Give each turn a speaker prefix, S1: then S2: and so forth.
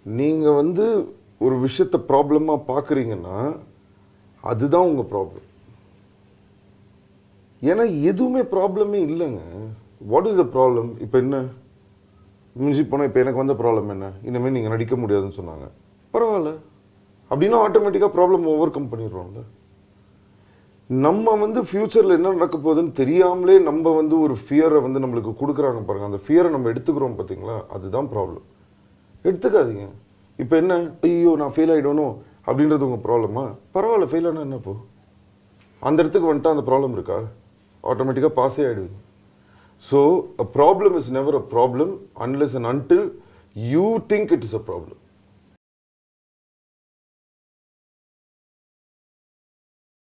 S1: நீங்கள் வந்து ஒரு விஷயத்த ப்ராப்ளமாக பார்க்குறீங்கன்னா அதுதான் உங்கள் ப்ராப்ளம் ஏன்னா எதுவுமே ப்ராப்ளமே இல்லைங்க வாட் இஸ் த ப்ராப்ளம் இப்போ என்ன மிஞ்சி போனால் இப்போ எனக்கு வந்த ப்ராப்ளம் என்ன இனிமேல் நீங்கள் நடிக்க முடியாதுன்னு சொன்னாங்க பரவாயில்ல அப்படின்னா ஆட்டோமேட்டிக்காக ப்ராப்ளம் ஓவர் கம் பண்ணிடுறோம்ல நம்ம வந்து ஃப்யூச்சரில் என்ன நடக்க போகுதுன்னு தெரியாமலே நம்ம வந்து ஒரு ஃபியரை வந்து நம்மளுக்கு கொடுக்குறாங்க பாருங்க அந்த ஃபியரை நம்ம எடுத்துக்கிறோம் பார்த்தீங்களா அதுதான் ப்ராப்ளம் எடுத்துக்காதீங்க இப்போ என்ன ஐயோ நான் ஃபெயில் ஆகிடணும் அப்படின்றது உங்கள் ப்ராப்ளமா பரவாயில்ல ஃபெயில் ஆனால் என்ன போ அந்த இடத்துக்கு வந்துட்டா அந்த ப்ராப்ளம் இருக்கா ஆட்டோமேட்டிக்காக பாஸே ஆகிடுவீங்க so uh problem is never a problem unless and until you think it is a problem